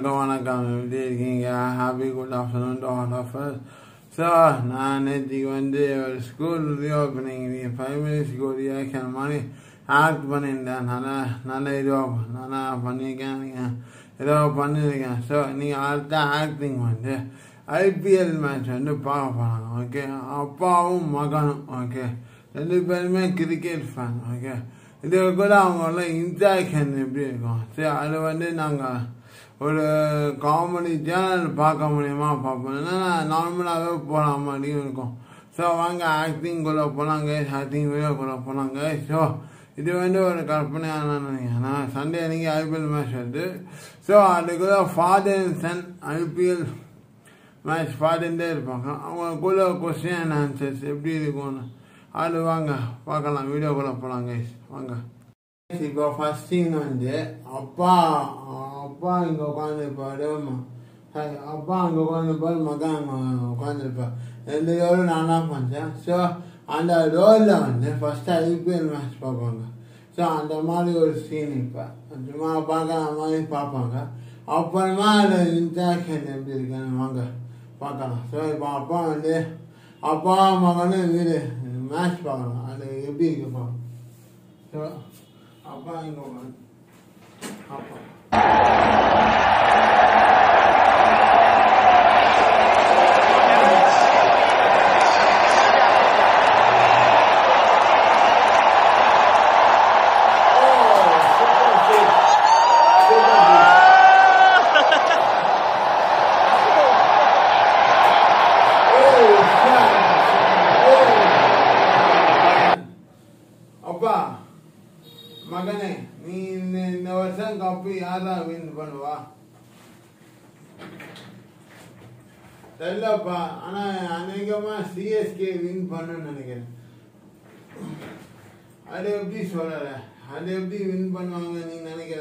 எல்லாருக்கும் வணக்கம் எப்படி இருக்கீங்க happy good afternoon to all of us so நான் நேற்றுக்கு வந்து ஒரு school reopening primary school reaction மாதிரி ஆக்ட் பண்ணியிருந்தேன் நல்லா நல்ல இதுவாக நல்லா பண்ணியிருக்கேன் நீங்கள் ஏதோ பண்ணியிருக்கேன் ஸோ நீங்கள் அடுத்த ஆக்டிங் வந்து ஐபிஎல் மேட்ச் வந்து பார்க்க போகிறாங்க ஓகே அப்பாவும் மகனும் ஓகே ரெண்டு பேருமே கிரிக்கெட் ஃபேன் ஓகே இது கூட அவங்களோட இன்ட்ராக்ஷன் எப்படி இருக்கும் சரி அது வந்து நாங்கள் ஒரு காமெடி சேனல் பார்க்க முடியுமா பார்ப்போம் இல்லைன்னா நார்மலாகவே போகலாம் மாதிரியும் இருக்கும் ஸோ வாங்க ஆக்டிங்குள்ளே போகலாங்க ஆக்டிங் வீடியோக்குள்ளே போகலாங்க ஸோ இது வந்து ஒரு கற்பனையான நினைக்கிறேன் நான் சண்டே அன்றைக்கி ஐபிஎல் மேட்ச் வருது ஸோ அதுக்குள்ள father and son IPL match பார்த்துட்டே இருப்பாங்க அவங்களுக்குள்ள கொஸ்டின் அண்ட் ஆன்சர்ஸ் எப்படி இருக்கும்னு அது வாங்க பார்க்கலாம் வீடியோக்குள்ளே போகலாம் கைஸ் வாங்க இப்போ ஃபர்ஸ்ட் சீன் வந்து அப்பா அப்பா இங்கே உட்காந்துருப்பாரு சாரி அப்பா அங்கே உட்காந்துருப்பாரு மகன் அங்கே உட்காந்துருப்பார் ரெண்டு ரோலும் நான் தான் பண்ணேன் ஸோ அந்த ரோலில் வந்து ஃபஸ்ட்டு ஐபிஎல் மேட்ச் பார்ப்பாங்க ஸோ அந்த மாதிரி ஒரு சீன் இப்போ சும்மா பார்க்குற மாதிரி பார்ப்பாங்க அப்புறமா அந்த இன்ட்ராக்ஷன் எப்படி இருக்குன்னு வாங்க பார்க்கலாம் ஸோ இப்போ அப்பா வந்து அப்பா மகனும் வீடு மேட்ச் பார்க்கலாம் அது எப்படி இருக்கு பார்க்கலாம் ஸோ அப்பா இங்கே உட்காந்து அப்பா அப்பா மகனே நீ இந்த இந்த வருஷம் கப்பு யாரா வின் பண்ணுவா தெரியலப்பா ஆனா அநேகமா சிஎஸ்கே வின் பண்ணுன்னு நினைக்கிறேன் அது எப்படி சொல்லற அது எப்படி வின் பண்ணுவாங்க நீ நினைக்கிற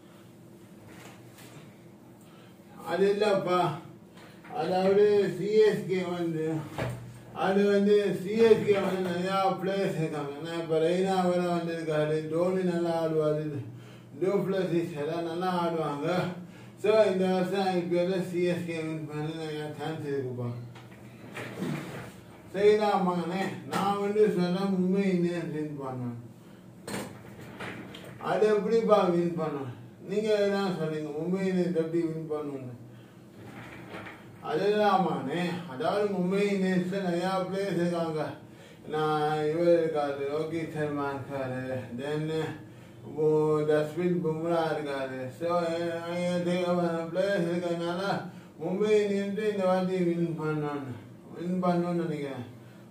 அது இல்லப்பா அதாவது சிஎஸ்கே வந்து அது வந்து சிஎஸ்கே வந்து நிறையா பிளேயர்ஸ் இருக்காங்க ஏன்னா இப்போ ரெய்னா வேற வந்திருக்காரு தோனி நல்லா ஆடுவார் டூப்ளசிஸ் எல்லாம் நல்லா ஆடுவாங்க ஸோ இந்த வருஷம் ஐபிஎல்ல சிஎஸ்கே வின் பண்ணி நிறையா சான்ஸ் இருக்குப்பா சரிதா மகனே நான் வந்து சொன்ன மும்பை இந்தியன்ஸ் வின் பண்ணேன் அது எப்படிப்பா வின் பண்ணேன் நீங்கள் என்ன சொல்றீங்க மும்பை இந்தியன்ஸ் எப்படி வின் பண்ணுன்னு அதுதாமானே அதாவது மும்பை இந்தியன்ஸில் நிறையா பிளேயர்ஸ் இருக்காங்க நான் இவர் இருக்காரு ரோஹித் சர்மா இருக்காரு தென் ஜஸ்பின் பும்ரா இருக்காரு ஸோ பிளேயர்ஸ் இருக்கிறதுனால மும்பை இந்தியன்ஸ் இந்த வாட்டி வின் பண்ணணும் வின் பண்ணணும்னு நினைக்கிறேன்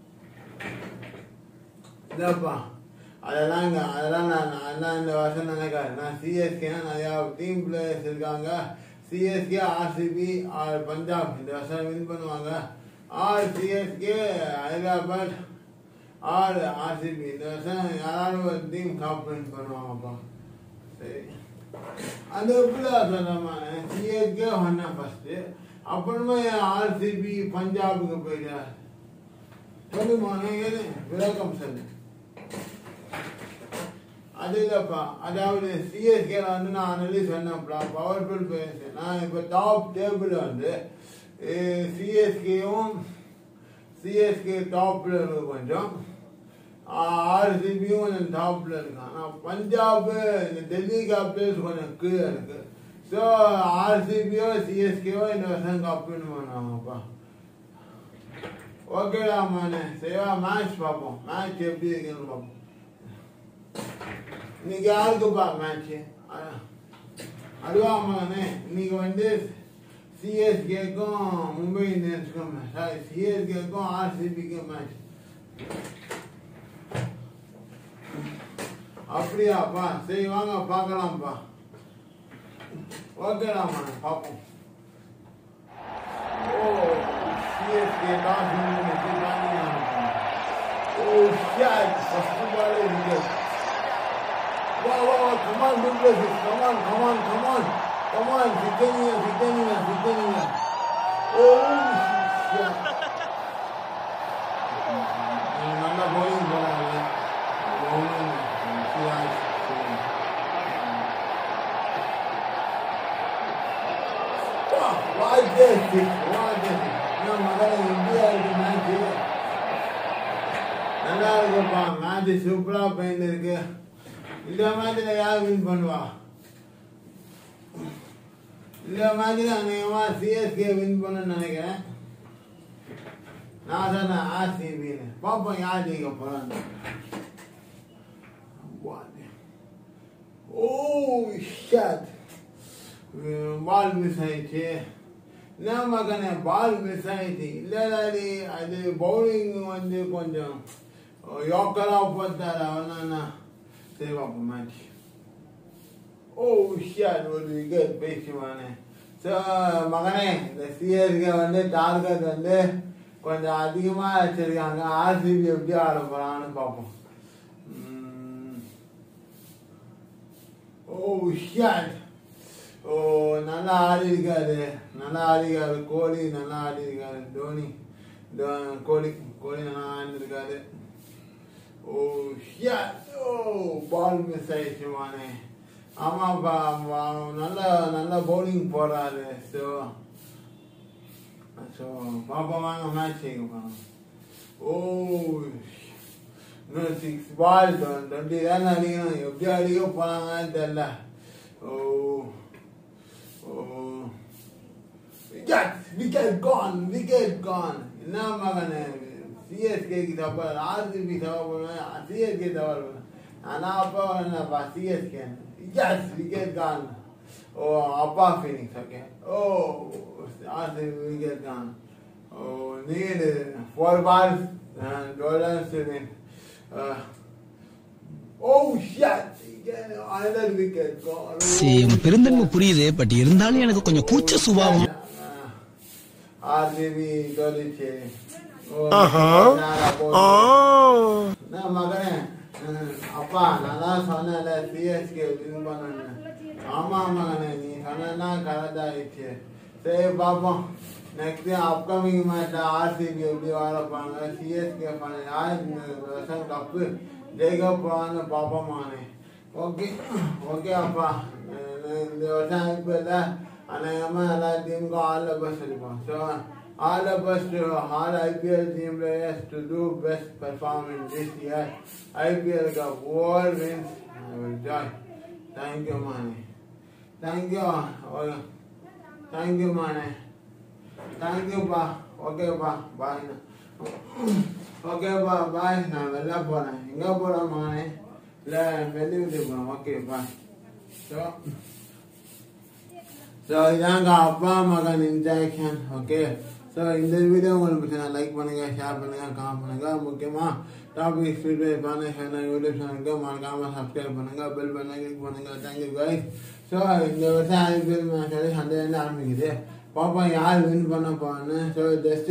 இதப்பா அதெல்லாம் இங்கே அதெல்லாம் நான் அதெல்லாம் இந்த வருஷம் நினைக்கிறேன் நான் சிஎஸ்கேனா நிறையா டீம் பிளேயர்ஸ் இருக்காங்க சிஎஸ்கே ஆர்சிபி ஆர் பஞ்சாப் இந்த வருஷம் வின் பண்ணுவாங்க or CSK Hyderabad or RCB இந்த வருஷம் யாராவது ஒரு டீம் கப் வின் பண்ணுவாங்கப்பா சரி அது எப்படிதான் சொன்னமா சிஎஸ்கே ஒன்னா ஃபர்ஸ்ட் அப்புறமா ஆர்சிபி பஞ்சாபுக்கு போயிட்டார் சொல்லுமா ஏது விளக்கம் சொல்லு அது இல்லைப்பா அதாவது சிஎஸ்கேல வந்து நான் ஆல்ரெடி சொன்னப்பா பவர்ஃபுல் பிளேயர்ஸ் நான் இப்போ டாப் டேபிள் வந்து சிஎஸ்கேவும் சிஎஸ்கே டாப்பில் இருக்கு கொஞ்சம் ஆர்சிபியும் கொஞ்சம் டாப்பில் இருக்கு ஆனால் பஞ்சாப் இந்த டெல்லி கேபிட்டல்ஸ் கொஞ்சம் கீழே இருக்கு ஸோ ஆர்சிபியோ சிஎஸ்கேவோ இந்த வருஷம் கப்புன்னு பண்ணுவாங்கப்பா ஓகேடா மானே சரிவா மேட்ச் பார்ப்போம் மேட்ச் எப்படி இருக்குன்னு பார்ப்போம் இன்னைக்கு யாருக்குப்பா மேட்ச்சு அதுவா மகனே இன்னைக்கு வந்து சிஎஸ்கேக்கும் மும்பை இந்தியன்ஸுக்கும் மேட்ச் சாரி சிஎஸ்கேக்கும் ஆர்சிபிக்கும் மேட்ச் அப்படியாப்பா சரி வாங்க பார்க்கலாம்ப்பா ஓகேடா மகன் பார்ப்போம் oh CSK toss oh shot first பாலே wicket Wow, wow, wow, come on, good places. Come on, come on, come on. Come on, Fitania, Fitania, Fitania. Oh, shit. நல்ல bowling போறாங்க bowling சிராஜ் வாய்ப்பே வாய்ப்பே நான் மகனை இந்தியாவுக்கு மேட்ச்சு நல்லா இருக்குப்பா மேட்ச் சூப்பரா போயிட்டு இருக்கு இந்த மேட்ச்ல யார் வின் பண்ணுவா இந்த மேட்ச்ல அநேகமா சிஎஸ்கே வின் பண்ண நினைக்கிறேன் நான் சொன்னேன் ஆர்சிபின்னு பார்ப்போம் யார் ஜெயிக்க போறான்னு ஓ ஷட் பால் மிஸ் ஆயிடுச்சு என்ன மகனே பால் மிஸ் ஆயிடுச்சு இல்லடாடி அது பவுலிங் வந்து கொஞ்சம் யோக்கரா போட்டார் அவனா சரி பார்ப்போம் மேட்ச் ஓ ஷியாட் ஒரு விக்கெட் பேசுவானே ஸோ மகனே இந்த சிஎஸ்கே வந்து டார்கெட் வந்து கொஞ்சம் அதிகமாக வச்சிருக்காங்க ஆர்சிபி எப்படி ஆட போகிறான்னு பார்ப்போம் ம். ஓ ஷியாட் ஓ நல்லா ஆடி இருக்காரு நல்லா ஆடி இருக்காரு கோலி நல்லா ஆடி இருக்காரு தோனி தோ- கோலி கோலி நல்லா ஆடிருக்காரு ஓ ஷியாட் ஓ பால் மிஸ் ஆயிடுச்சு மானே ஆமாப்பா அவ- நல்லா நல்லா பவுலிங் போடுறாரு ஸோ ஸோ பாப்பா வாங்க மேட்ச் செய்யலாம் ஓ இன்னும் சிக்ஸ் பால் டுவெண்ட்டி தான் அடிக்கணும் எப்படி அடிக்க போறாங்கன்னு தெரியல oh oh wicket wicket gone wicket gone என்ன மகனே சிஎஸ்கேக்கு தவறு ஆர்சிபி தவறு பண்ண சிஎஸ்கே தவறு பண்ண ஆனால் அப்பா என்னப்பா CSK yes wicket gone oh அப்பா phoenix okay oh RCB wicket gone oh need four balls dollars win oh shut another wicket gone சரி உங்க பெருந்தன்மை புரியுது பட் இருந்தாலும் எனக்கு கொஞ்சம் கூச்ச சுபாவம் ஆர்சிபி தோலிச்சு நான் மகனே அஹ், அப்பா நான் தான் சொன்னேன்ல சிஎஸ்கே வின் பண்ணேன்னு ஆமா மகனே நீ சொன்னா கரெக்ட் ஆயிடுச்சு சரி பார்ப்போம் நெக்ஸ்ட் அப்கமிங் மேட்ச் ஆர்சிபி எப்படி வரப்பாங்க சிஎஸ்கே பண்ண யார் இந்த வருஷம் கப்பு ஜெயிக்க போவான்னு பார்ப்போமானே ஓகே ஓகே அப்பா அஹ் இந்த வருஷம் ஐபிஎல்ல அநேகமாக எல்லா டீமுக்கும் ஆல் த பெஸ்ட் இருக்கும் ஸோ all the best to all IPL team players to do best performance this year. IPL Cup world wins. I will join. Thank you, Mane. Thank you. Oh, Thank you, Mane. Thank you, Pa. Okay, Pa. Bye. Okay பா bye நான் வெளில போறேன் எங்க போறேன் மானே இல்ல வெளியே விட்டு போறேன் ஓகே பாய் ஸோ ஸோ இதாங்க அப்பா மகன் இன்ஜெக்ஷன் ஓகே ஸோ இந்த வீடியோ உங்களுக்கு பிடிச்சா லைக் பண்ணுங்க ஷேர் பண்ணுங்க கமெண்ட் பண்ணுங்க முக்கியமா டாபிக் ஃபீட்பேக் பண்ண சேனல் யூடியூப் சேனலுக்கு மறக்காம சப்ஸ்கிரைப் பண்ணுங்க பெல் பண்ண கிளிக் பண்ணுங்க தேங்க்யூ கைஸ் ஸோ இந்த வருஷம் ஐபிஎல் மேட்ச் சண்டேலேருந்து ஆரம்பிக்குது பாப்போம் யார் வின் பண்ண போறான்னு ஸோ ஜஸ்ட்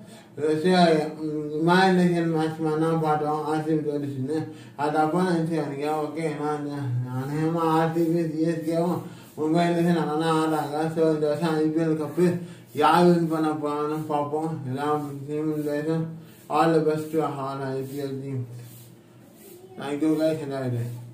இமேஜினேஷன் மேட்ச் மாதிரி பார்த்தோம் ஆர்சிபி தோடிச்சுன்னு அது அப்போ நினச்சிக்காதீங்க ஓகே நான் அநேகமாக ஆர்சிபி சிஎஸ்கேவும் மும்பை இந்தியன்ஸ் நல்லா ஆடுறாங்க ஸோ இந்த வருஷம் ஐபிஎல் கப்பு யார் வின் பண்ண போறான்னு பார்ப்போம் எல்லாம் team all the best all IPL team thank you guys எல்லாருக்கும்